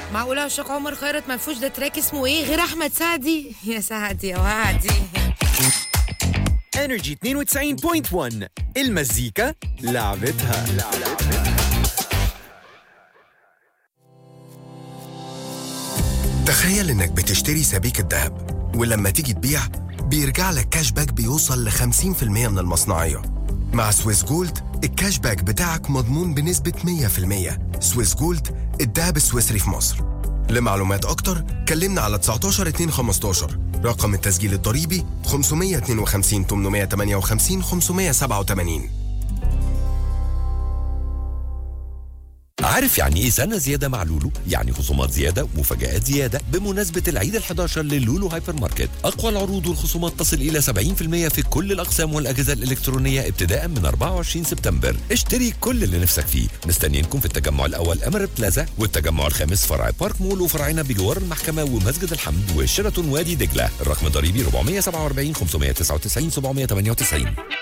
معقولة الشيخ عمر خيرت ما فيهوش ده تراك اسمه ايه غير احمد سعدي يا سعدي يا وعدي انرجي 92.1 المزيكا لعبتها تخيل انك بتشتري سبيكة ذهب ولما تيجي تبيع بيرجع لك كاش باك بيوصل ل 50% من المصنعية مع سويس جولد الكاش باك بتاعك مضمون بنسبة 100% سويس جولد الذهب السويسري في مصر لمعلومات أكتر كلمنا على 19 2 15 رقم التسجيل الضريبي 552 858 587 عارف يعني ايه سنه زياده مع لولو؟ يعني خصومات زياده ومفاجآت زياده بمناسبه العيد ال11 للولو هايبر ماركت، اقوى العروض والخصومات تصل الى 70% في كل الاقسام والاجهزه الالكترونيه ابتداء من 24 سبتمبر، اشتري كل اللي نفسك فيه، مستنيينكم في التجمع الاول اميريت بلازا والتجمع الخامس فرع بارك مول وفرعنا بجوار المحكمه ومسجد الحمد وشيراتون وادي دجله، الرقم الضريبي 447 599 798